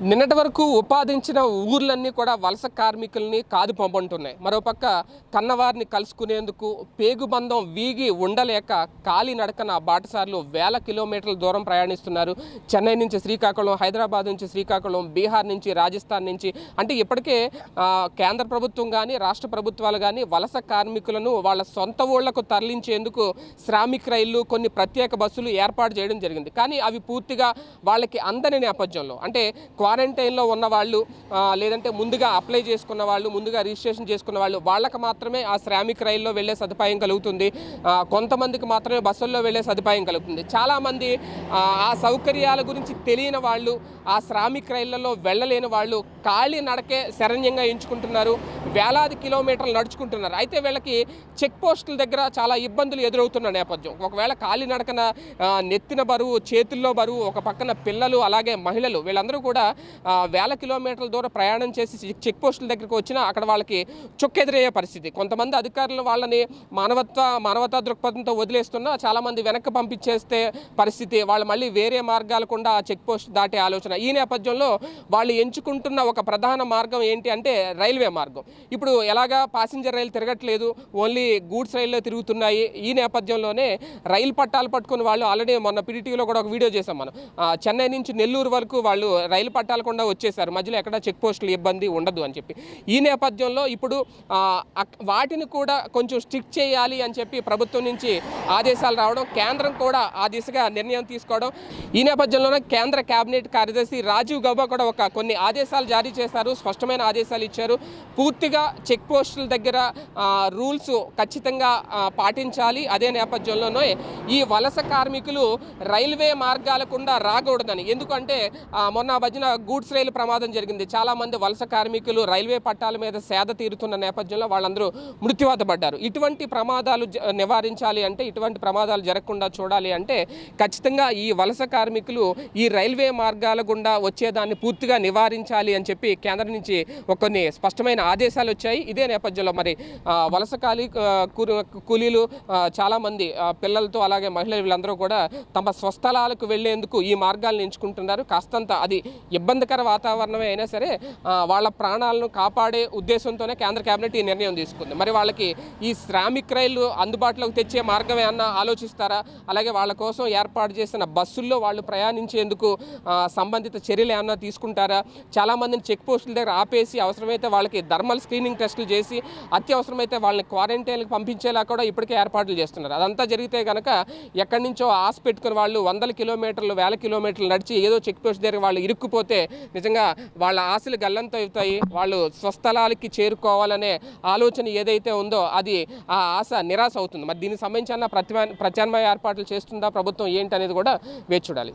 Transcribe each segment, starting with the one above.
నిన్నటి వరకు ఉపాదించిన ఊర్లన్నీ కూడా వలస కార్మికుల్ని కాదు పంపంటున్నాయి మరోపక్క కన్నవారిని కలుసుకునేందుకు పేగుబంధం వీగి ఉండలేక కాలి నడకన బాటసార్లు వేల కిలోమీటర్ల దూరం ప్రయాణిస్తున్నారు చెన్నై నుంచి శ్రీకాకుళం హైదరాబాద్ నుంచి శ్రీకాకుళం బీహార్ నుంచి రాజస్థాన్ నుంచి అంటే ఇప్పటికే ఆ, కేంద్ర ప్రభుత్వం కానీ రాష్ట్ర ప్రభుత్వాలు కానీ వలస కార్మికులను వాళ్ళ సొంత ఊళ్లకు తరలించేందుకు శ్రామిక్ రైళ్లు కొన్ని ప్రత్యేక బస్సులు ఏర్పాటు చేయడం జరిగింది కానీ అవి పూర్తిగా వాళ్ళకి అందని నేపథ్యంలో అంటే క్వారంటైన్లో ఉన్న వాళ్ళు ఆ, లేదంటే ముందుగా అప్లై చేసుకున్న వాళ్ళు ముందుగా రిజిస్ట్రేషన్ చేసుకున్న వాళ్ళు వాళ్ళకి మాత్రమే ఆ శ్రామిక్ రైల్లో వెళ్ళే సదుపాయం కలుగుతుంది ఆ, కొంతమందికి మాత్రమే బస్సుల్లో వెళ్ళే సదుపాయం కలుగుతుంది చాలామంది ఆ, ఆ సౌకర్యాల గురించి తెలియని వాళ్ళు ఆ శ్రామిక్ రైళ్లలో వెళ్ళలేని వాళ్ళు ఖాళీ నడకే శరణ్యంగా ఎంచుకుంటున్నారు వేలాది కిలోమీటర్లు నడుచుకుంటున్నారు అయితే వీళ్ళకి చెక్ పోస్టుల దగ్గర చాలా ఇబ్బందులు ఎదురవుతున్న నేపథ్యం ఒకవేళ ఖాళీ నడకన ఆ, నెత్తిన బరువు చేతుల్లో బరువు ఒక పక్కన పిల్లలు అలాగే మహిళలు వీళ్ళందరూ కూడా ఆ, వేల కిలోమీటర్ల దూరం ప్రయాణం చేసి చెక్- చెక్ పోస్టుల దగ్గరికి వచ్చినా అక్కడ వాళ్ళకి చుక్కెదురయ్యే పరిస్థితి కొంతమంది అధికారులు వాళ్ళని మానవత్వ మానవతా దృక్పథంతో వదిలేస్తున్నా చాలామంది వెనక్కి పంపించేస్తే పరిస్థితి వాళ్ళు మళ్ళీ వేరే మార్గాలు కూడా ఆ చెక్ పోస్ట్ దాటే ఆలోచన ఈ నేపథ్యంలో వాళ్ళు ఎంచుకుంటున్న ఒక ప్రధాన మార్గం ఏంటి అంటే రైల్వే మార్గం ఇప్పుడు ఎలాగా పాసింజర్ రైలు తిరగట్లేదు ఓన్లీ గూడ్స్ రైల్లో తిరుగుతున్నాయి ఈ నేపథ్యంలోనే రైలు పట్టాలు పట్టుకుని వాళ్ళు ఆల్రెడీ మొన్న పిడిటీలో కూడా ఒక వీడియో చేసాం మనం ఆ, చెన్నై నుంచి నెల్లూరు వరకు వాళ్ళు రైలు పట్టాలు కూడా వచ్చేసారు మధ్యలో ఎక్కడ చెక్ పోస్టులు ఇబ్బంది ఉండదు అని చెప్పి ఈ నేపథ్యంలో ఇప్పుడు ఆ, అక్- వాటిని కూడా కొంచెం స్ట్రిక్ట్ చేయాలి అని చెప్పి ప్రభుత్వం నుంచి ఆదేశాలు రావడం కేంద్రం కూడా ఆ దిశగా నిర్ణయం తీసుకోవడం ఈ నేపథ్యంలోనే కేంద్ర కేబినెట్ కార్యదర్శి రాజీవ్ గౌబా కూడా ఒక కొన్ని ఆదేశాలు జారీ చేశారు స్పష్టమైన ఆదేశాలు ఇచ్చారు పూర్తిగా చెక్ పోస్టుల దగ్గర రూల్స్ ఖచ్చితంగా ఆ, పాటించాలి అదే నేపథ్యంలోనే ఈ వలస కార్మికులు రైల్వే మార్గాల గుండా రాకూడదని ఎందుకంటే ఆ, మొన్న భజన గూడ్స్ రైలు ప్రమాదం జరిగింది చాలా మంది వలస కార్మికులు రైల్వే పట్టాల మీద సేద తీరుతున్న నేపథ్యంలో వాళ్ళందరూ మృత్యువాత పడ్డారు ఇటువంటి ప్రమాదాలు జ- నివారించాలి అంటే ఇటువంటి ప్రమాదాలు జరగకుండా చూడాలి అంటే ఖచ్చితంగా ఈ వలస కార్మికులు ఈ రైల్వే మార్గాల గుండా వచ్చేదాన్ని పూర్తిగా నివారించాలి అని చెప్పి కేంద్రం నుంచి ఒక కొన్ని స్పష్టమైన ఆదేశాలు వచ్చాయి ఇదే నేపథ్యంలో మరి ఆ, వలస కాలి ఆ, కూలి- కూలీలు ఆ, చాలామంది ఆ, పిల్లలతో అలాగే మహిళలు వీళ్ళందరూ కూడా తమ స్వస్థలాలకు వెళ్లేందుకు ఈ మార్గాలను ఎంచుకుంటున్నారు కాస్తంత అది ఇబ్బందికర వాతావరణమే అయినా సరే ఆ, వాళ్ళ ప్రాణాలను కాపాడే ఉద్దేశంతోనే కేంద్ర కేబినెట్ ఈ నిర్ణయం తీసుకుంది మరి వాళ్ళకి ఈ శ్రామిక్ రైలు అందుబాటులోకి తెచ్చే మార్గం ఏమన్నా ఆలోచిస్తారా అలాగే వాళ్ళ కోసం ఏర్పాటు చేసిన బస్సుల్లో వాళ్ళు ప్రయాణించేందుకు ఆ, సంబంధిత చర్యలు ఏమన్నా తీసుకుంటారా చాలామందిని చెక్ పోస్టుల దగ్గర ఆపేసి అవసరమైతే వాళ్ళకి థర్మల్ స్క్రీనింగ్ టెస్టులు చేసి అత్యవసరమైతే వాళ్ళని క్వారంటైన్కి పంపించేలా కూడా ఇప్పటికే ఏర్పాట్లు చేస్తున్నారు అదంతా జరిగితే కనుక ఎక్కడి నుంచో ఆశ పెట్టుకుని వాళ్ళు వందల కిలోమీటర్లు వేల కిలోమీటర్లు నడిచి ఏదో చెక్ పోస్ట్ దగ్గర వాళ్ళు ఇరుక్కుపోతే నిజంగా వాళ్ళ ఆశలు గల్లంతో అవుతాయి వాళ్ళు స్వస్థలాలకి చేరుకోవాలనే ఆలోచన ఏదైతే ఉందో అది ఆ ఆశ నిరాశ అవుతుంది మరి దీనికి సంబంధించిన ప్రత్యా ప్రత్యామ్నాయ ఏర్పాట్లు చేస్తుందా ప్రభుత్వం ఏంటి అనేది కూడా వేచి చూడాలి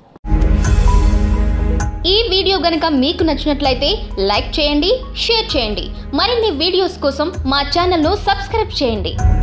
ఈ వీడియో గనుక మీకు నచ్చినట్లయితే లైక్ చేయండి షేర్ చేయండి మరిన్ని వీడియోస్ కోసం మా ఛానల్ను సబ్స్క్రైబ్ చేయండి